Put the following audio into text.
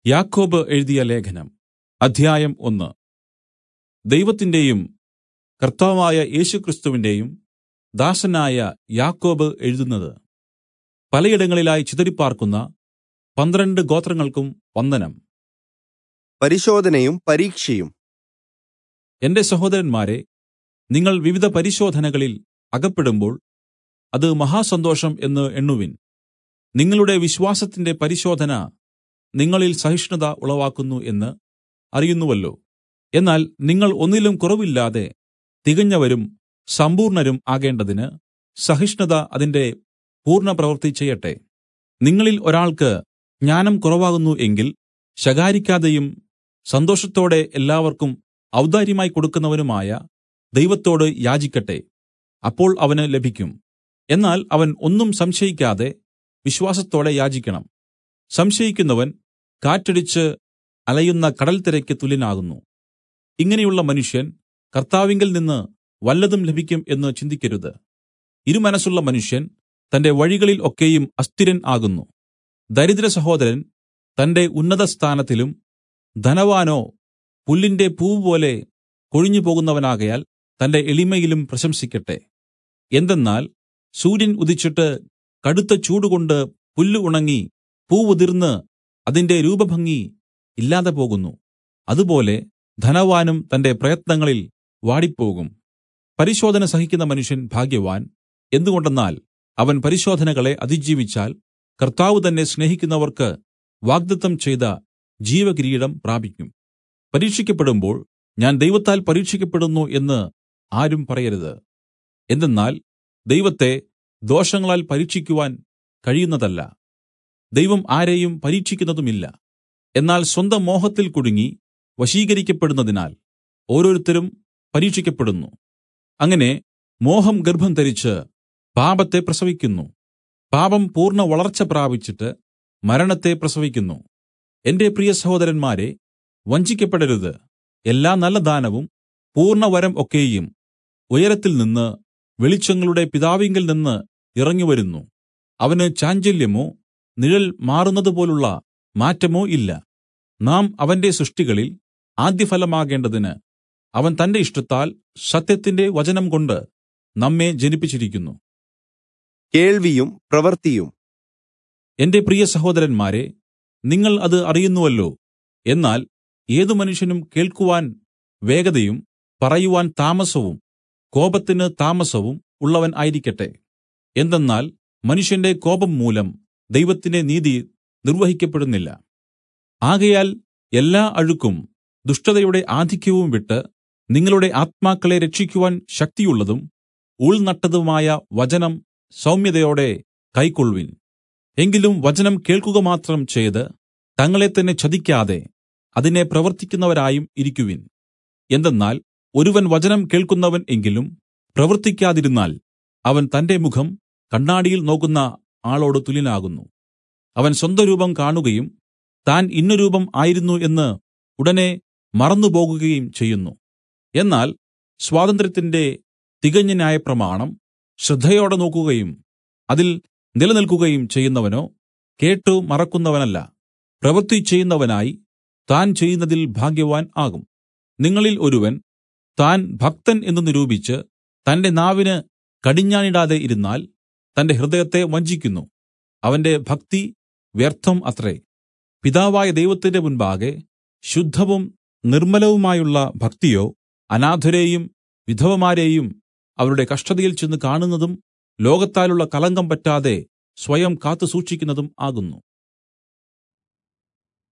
യാക്കോബ് എഴുതിയ ലേഖനം അധ്യായം ഒന്ന് ദൈവത്തിന്റെയും കർത്താവായ യേശുക്രിസ്തുവിന്റെയും ദാസനായ യാക്കോബ് എഴുതുന്നത് പലയിടങ്ങളിലായി ചിതറിപ്പാർക്കുന്ന പന്ത്രണ്ട് ഗോത്രങ്ങൾക്കും വന്ദനം പരിശോധനയും പരീക്ഷയും എന്റെ സഹോദരന്മാരെ നിങ്ങൾ വിവിധ പരിശോധനകളിൽ അകപ്പെടുമ്പോൾ അത് മഹാസന്തോഷം എന്ന് എണ്ണുവിൻ നിങ്ങളുടെ വിശ്വാസത്തിന്റെ പരിശോധന നിങ്ങളിൽ സഹിഷ്ണുത ഉളവാക്കുന്നു എന്ന് അറിയുന്നുവല്ലോ എന്നാൽ നിങ്ങൾ ഒന്നിലും കുറവില്ലാതെ തികഞ്ഞവരും സമ്പൂർണ്ണരും ആകേണ്ടതിന് സഹിഷ്ണുത അതിന്റെ പൂർണ്ണപ്രവൃത്തി ചെയ്യട്ടെ നിങ്ങളിൽ ഒരാൾക്ക് ജ്ഞാനം കുറവാകുന്നു എങ്കിൽ ശകാരിക്കാതെയും സന്തോഷത്തോടെ എല്ലാവർക്കും ഔദാര്യമായി കൊടുക്കുന്നവനുമായ ദൈവത്തോട് യാചിക്കട്ടെ അപ്പോൾ അവന് ലഭിക്കും എന്നാൽ അവൻ ഒന്നും സംശയിക്കാതെ വിശ്വാസത്തോടെ യാചിക്കണം സംശയിക്കുന്നവൻ കാറ്റടിച്ച് അലയുന്ന കടൽത്തിരയ്ക്ക് തുല്യനാകുന്നു ഇങ്ങനെയുള്ള മനുഷ്യൻ കർത്താവിങ്കൽ നിന്ന് വല്ലതും ലഭിക്കും എന്ന് ചിന്തിക്കരുത് ഇരുമനസ്സുള്ള മനുഷ്യൻ തന്റെ വഴികളിൽ ഒക്കെയും അസ്ഥിരൻ ആകുന്നു ദരിദ്ര സഹോദരൻ തന്റെ ഉന്നതസ്ഥാനത്തിലും ധനവാനോ പുല്ലിന്റെ പൂവുപോലെ കൊഴിഞ്ഞു പോകുന്നവനാകയാൽ തന്റെ എളിമയിലും പ്രശംസിക്കട്ടെ എന്തെന്നാൽ സൂര്യൻ ഉദിച്ചിട്ട് കടുത്ത ചൂടുകൊണ്ട് പുല്ല് ഉണങ്ങി പൂവുതിർന്ന് അതിന്റെ രൂപഭംഗി ഇല്ലാതെ പോകുന്നു അതുപോലെ ധനവാനും തന്റെ പ്രയത്നങ്ങളിൽ വാടിപ്പോകും പരിശോധന സഹിക്കുന്ന മനുഷ്യൻ ഭാഗ്യവാൻ എന്തുകൊണ്ടെന്നാൽ അവൻ പരിശോധനകളെ അതിജീവിച്ചാൽ കർത്താവ് തന്നെ സ്നേഹിക്കുന്നവർക്ക് വാഗ്ദത്തം ചെയ്ത ജീവകിരീടം പ്രാപിക്കും പരീക്ഷിക്കപ്പെടുമ്പോൾ ഞാൻ ദൈവത്താൽ പരീക്ഷിക്കപ്പെടുന്നു എന്ന് ആരും പറയരുത് എന്തെന്നാൽ ദൈവത്തെ ദോഷങ്ങളാൽ പരീക്ഷിക്കുവാൻ കഴിയുന്നതല്ല ദൈവം ആരെയും പരീക്ഷിക്കുന്നതുമില്ല എന്നാൽ സ്വന്തം മോഹത്തിൽ കുടുങ്ങി വശീകരിക്കപ്പെടുന്നതിനാൽ ഓരോരുത്തരും പരീക്ഷിക്കപ്പെടുന്നു അങ്ങനെ മോഹം ഗർഭം ധരിച്ച് പാപത്തെ പ്രസവിക്കുന്നു പാപം പൂർണ്ണ വളർച്ച പ്രാപിച്ചിട്ട് മരണത്തെ പ്രസവിക്കുന്നു എന്റെ പ്രിയ സഹോദരന്മാരെ വഞ്ചിക്കപ്പെടരുത് എല്ലാ നല്ല ദാനവും പൂർണ്ണവരം ഒക്കെയും ഉയരത്തിൽ നിന്ന് വെളിച്ചങ്ങളുടെ പിതാവിങ്കൽ നിന്ന് ഇറങ്ങിവരുന്നു അവന് ചാഞ്ചല്യമോ നിഴൽ മാറുന്നതുപോലുള്ള മാറ്റമോ ഇല്ല നാം അവന്റെ സൃഷ്ടികളിൽ ആദ്യഫലമാകേണ്ടതിന് അവൻ തന്റെ ഇഷ്ടത്താൽ സത്യത്തിന്റെ വചനം കൊണ്ട് നമ്മെ ജനിപ്പിച്ചിരിക്കുന്നു കേൾവിയും പ്രവൃത്തിയും എന്റെ പ്രിയ സഹോദരന്മാരെ നിങ്ങൾ അത് അറിയുന്നുവല്ലോ എന്നാൽ ഏതു മനുഷ്യനും കേൾക്കുവാൻ വേഗതയും പറയുവാൻ താമസവും കോപത്തിന് താമസവും ഉള്ളവൻ ആയിരിക്കട്ടെ എന്തെന്നാൽ മനുഷ്യന്റെ കോപം മൂലം ദൈവത്തിന്റെ നീതി നിർവഹിക്കപ്പെടുന്നില്ല ആകയാൽ എല്ലാ അഴുക്കും ദുഷ്ടതയുടെ ആധിക്യവും വിട്ട് നിങ്ങളുടെ ആത്മാക്കളെ രക്ഷിക്കുവാൻ ശക്തിയുള്ളതും ഉൾനട്ടതുമായ വചനം സൗമ്യതയോടെ കൈക്കൊള്ളുവിൻ എങ്കിലും വചനം കേൾക്കുക മാത്രം ചെയ്ത് തങ്ങളെ തന്നെ ചതിക്കാതെ അതിനെ പ്രവർത്തിക്കുന്നവരായും ഇരിക്കുവിൻ എന്തെന്നാൽ ഒരുവൻ വചനം കേൾക്കുന്നവൻ എങ്കിലും പ്രവർത്തിക്കാതിരുന്നാൽ അവൻ തന്റെ മുഖം കണ്ണാടിയിൽ നോക്കുന്ന ആളോട് തുല്യനാകുന്നു അവൻ സ്വന്തരൂപം കാണുകയും താൻ ഇന്ന രൂപം ആയിരുന്നു എന്ന് ഉടനെ മറന്നുപോകുകയും ചെയ്യുന്നു എന്നാൽ സ്വാതന്ത്ര്യത്തിന്റെ തികഞ്ഞ ന്യായപ്രമാണം ശ്രദ്ധയോടെ നോക്കുകയും അതിൽ നിലനിൽക്കുകയും ചെയ്യുന്നവനോ കേട്ടു മറക്കുന്നവനല്ല പ്രവൃത്തി ചെയ്യുന്നവനായി താൻ ചെയ്യുന്നതിൽ ഭാഗ്യവാൻ ആകും നിങ്ങളിൽ ഒരുവൻ താൻ ഭക്തൻ എന്ന് നിരൂപിച്ച് തന്റെ നാവിന് കടിഞ്ഞാണിടാതെ ഇരുന്നാൽ തന്റെ ഹൃദയത്തെ വഞ്ചിക്കുന്നു അവന്റെ ഭക്തി വ്യർത്ഥം അത്രേ പിതാവായ ദൈവത്തിന്റെ മുൻപാകെ ശുദ്ധവും നിർമ്മലവുമായുള്ള ഭക്തിയോ അനാഥരെയും വിധവമാരെയും അവരുടെ കഷ്ടതയിൽ ചെന്ന് കാണുന്നതും ലോകത്താലുള്ള കളങ്കം പറ്റാതെ സ്വയം കാത്തുസൂക്ഷിക്കുന്നതും ആകുന്നു